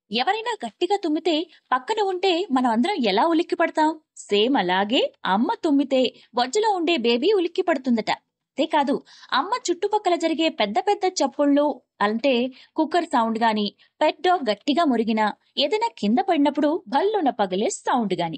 ఎవరైనా గట్టిగా తుమ్మితే పక్కన ఉంటే మనం అందరం ఎలా ఉలిక్కి పడతాం సేమ్ అలాగే అమ్మ తుమ్మితే బొజ్జలో ఉండే బేబీ ఉలిక్కి పడుతుందట అంతేకాదు అమ్మ చుట్టుపక్కల జరిగే పెద్ద పెద్ద చప్పుళ్ళు అంటే కుక్కర్ సౌండ్ గాని పెట్ డాగ్ గట్టిగా మురిగినా ఏదైనా కింద పడినప్పుడు భల్లున పగిలే సౌండ్ గాని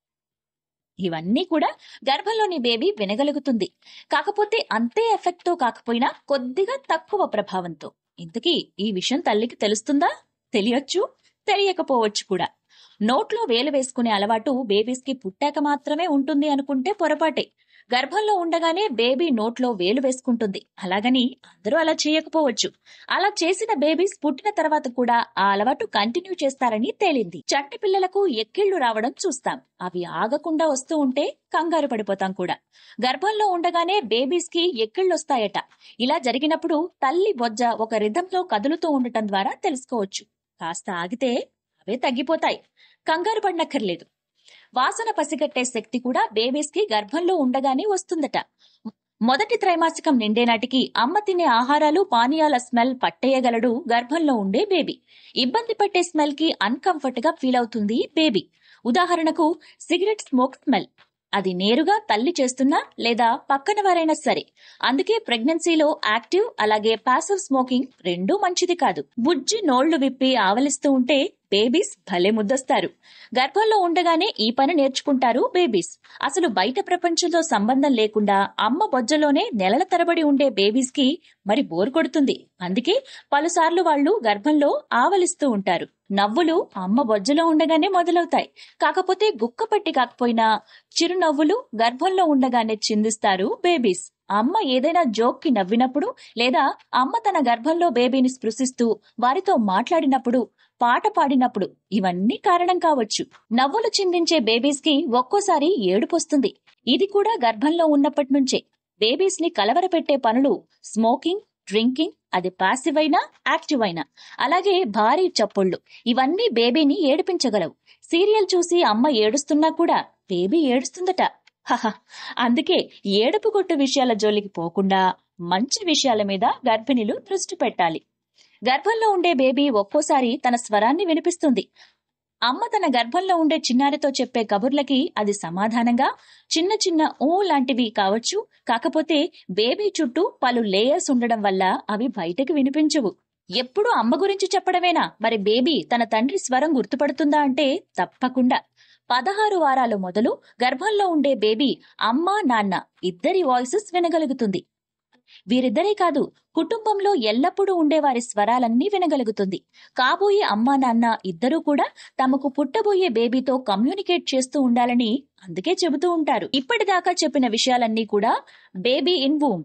ఇవన్నీ కూడా గర్భంలోని బేబీ వినగలుగుతుంది కాకపోతే అంతే ఎఫెక్ట్ తో కాకపోయినా కొద్దిగా తక్కువ ప్రభావంతో ఇంతకీ ఈ విషయం తల్లికి తెలుస్తుందా తెలియచ్చు తెలియకపోవచ్చు కూడా నోట్లో వేలు వేసుకునే అలవాటు బేబీస్ కి పుట్టాక మాత్రమే ఉంటుంది అనుకుంటే పొరపాటే గర్భంలో ఉండగానే బేబీ నోట్లో వేలు వేసుకుంటుంది అలాగని అందరూ అలా చేయకపోవచ్చు అలా చేసిన బేబీస్ పుట్టిన తర్వాత కూడా ఆ అలవాటు కంటిన్యూ చేస్తారని తేలింది చంటి పిల్లలకు ఎక్కిళ్లు రావడం చూస్తాం అవి ఆగకుండా వస్తూ ఉంటే కంగారు పడిపోతాం కూడా గర్భంలో ఉండగానే బేబీస్ కి ఎక్కిళ్ళొస్తాయట ఇలా జరిగినప్పుడు తల్లి బొజ్జ ఒక రిధంలో కదులుతూ ఉండటం ద్వారా తెలుసుకోవచ్చు కాస్త ఆగితే అవే తగ్గిపోతాయి కంగారు పడనక్కర్లేదు వాసన పసిగట్టే శక్తి కూడా బేబీస్ కి గర్భంలో ఉండగానే వస్తుందట మొదటి త్రైమాసికం నిండే నాటికి అమ్మ తినే ఆహారాలు పానీయాల స్మెల్ పట్టేయగలడు గర్భంలో ఉండే బేబీ ఇబ్బంది పెట్టే స్మెల్ కి అన్కంఫర్ట్ గా ఫీల్ అవుతుంది బేబీ ఉదాహరణకు సిగరెట్ స్మోక్ స్మెల్ అది నేరుగా తల్లి చేస్తున్నా లేదా పక్కన వారైనా సరే అందుకే ప్రెగ్నెన్సీలో యాక్టివ్ అలాగే పాసివ్ స్మోకింగ్ రెండూ మంచిది కాదు బుజ్జి నోళ్లు విప్పి ఆవలిస్తూ ఉంటే బేబీస్ భలే ముద్దొస్తారు గర్భంలో ఉండగానే ఈ పని నేర్చుకుంటారు బేబీస్ అసలు బయట ప్రపంచంతో సంబంధం లేకుండా అమ్మ బొజ్జలోనే నెలల తరబడి ఉండే బేబీస్ కి మరి బోర్ కొడుతుంది అందుకే పలుసార్లు వాళ్ళు గర్భంలో ఆవలిస్తూ ఉంటారు నవ్వులు అమ్మ బొజ్జలో ఉండగానే మొదలవుతాయి కాకపోతే గుక్కపట్టి కాకపోయినా చిరునవ్వులు గర్భంలో ఉండగానే చిందిస్తారు బేబీస్ అమ్మ ఏదైనా జోక్ కి నవ్వినప్పుడు లేదా అమ్మ తన గర్భంలో బేబీని స్పృశిస్తూ వారితో మాట్లాడినప్పుడు పాట పాడినప్పుడు ఇవన్నీ కారణం కావచ్చు నవ్వులు చిందించే బేబీస్ కి ఒక్కోసారి ఏడుపొస్తుంది ఇది కూడా గర్భంలో ఉన్నప్పటి నుంచే బేబీస్ ని కలవరపెట్టే పనులు స్మోకింగ్ డ్రింకింగ్ అది పాసివ్ అయినా యాక్టివ్ అయినా అలాగే భారీ చప్పుళ్ళు ఇవన్నీ బేబీని ఏడిపించగలవు సీరియల్ చూసి అమ్మ ఏడుస్తున్నా కూడా బేబీ ఏడుస్తుందట హహ అందుకే ఏడుపు కొట్టు విషయాల జోలికి పోకుండా మంచి విషయాల మీద గర్భిణులు దృష్టి పెట్టాలి గర్భంలో ఉండే బేబీ ఒక్కోసారి తన స్వరాన్ని వినిపిస్తుంది అమ్మ తన గర్భంలో ఉండే చిన్నారితో చెప్పే కబుర్లకి అది సమాధానంగా చిన్న చిన్న ఊ లాంటివి కావచ్చు కాకపోతే బేబీ చుట్టూ పలు లేయర్స్ ఉండడం వల్ల అవి బయటకు వినిపించవు ఎప్పుడు అమ్మ గురించి చెప్పడమేనా మరి బేబీ తన తండ్రి స్వరం గుర్తుపడుతుందా అంటే తప్పకుండా పదహారు వారాలు మొదలు గర్భంలో ఉండే బేబీ అమ్మ నాన్న ఇద్దరి వాయిసెస్ వినగలుగుతుంది వీరిద్దరే కాదు కుటుంబంలో ఎల్లప్పుడూ ఉండే వారి స్వరాలన్నీ వినగలుగుతుంది కాబోయే అమ్మా నాన్న ఇద్దరూ కూడా తమకు పుట్టబోయే బేబీతో కమ్యూనికేట్ చేస్తూ ఉండాలని అందుకే చెబుతూ ఉంటారు ఇప్పటిదాకా చెప్పిన విషయాలన్నీ కూడా బేబీ ఇన్ వూమ్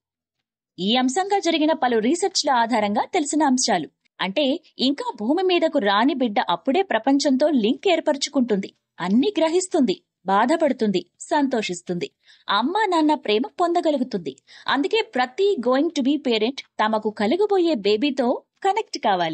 ఈ అంశంగా జరిగిన పలు రీసెర్చ్ల ఆధారంగా తెలిసిన అంశాలు అంటే ఇంకా భూమి మీదకు రాని బిడ్డ అప్పుడే ప్రపంచంతో లింక్ ఏర్పరచుకుంటుంది అన్ని గ్రహిస్తుంది బాధపడుతుంది సంతోషిస్తుంది అమ్మా నాన్న ప్రేమ పొందగలుగుతుంది అందుకే ప్రతి గోయింగ్ టు బి పేరెంట్ తమకు కలుగబోయే బేబీతో కనెక్ట్ కావాలి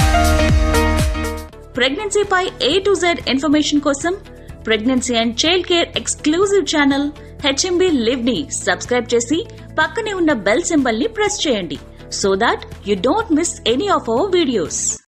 ప్రెగ్నెన్సీపై ఏ టు జెడ్ ఇన్ఫర్మేషన్ కోసం pregnancy and child care exclusive channel HMB live ని సబ్స్క్రైబ్ చేసి పక్కనే ఉన్న బెల్ సింబల్ ని ప్రెస్ చేయండి so that you don't miss any of our videos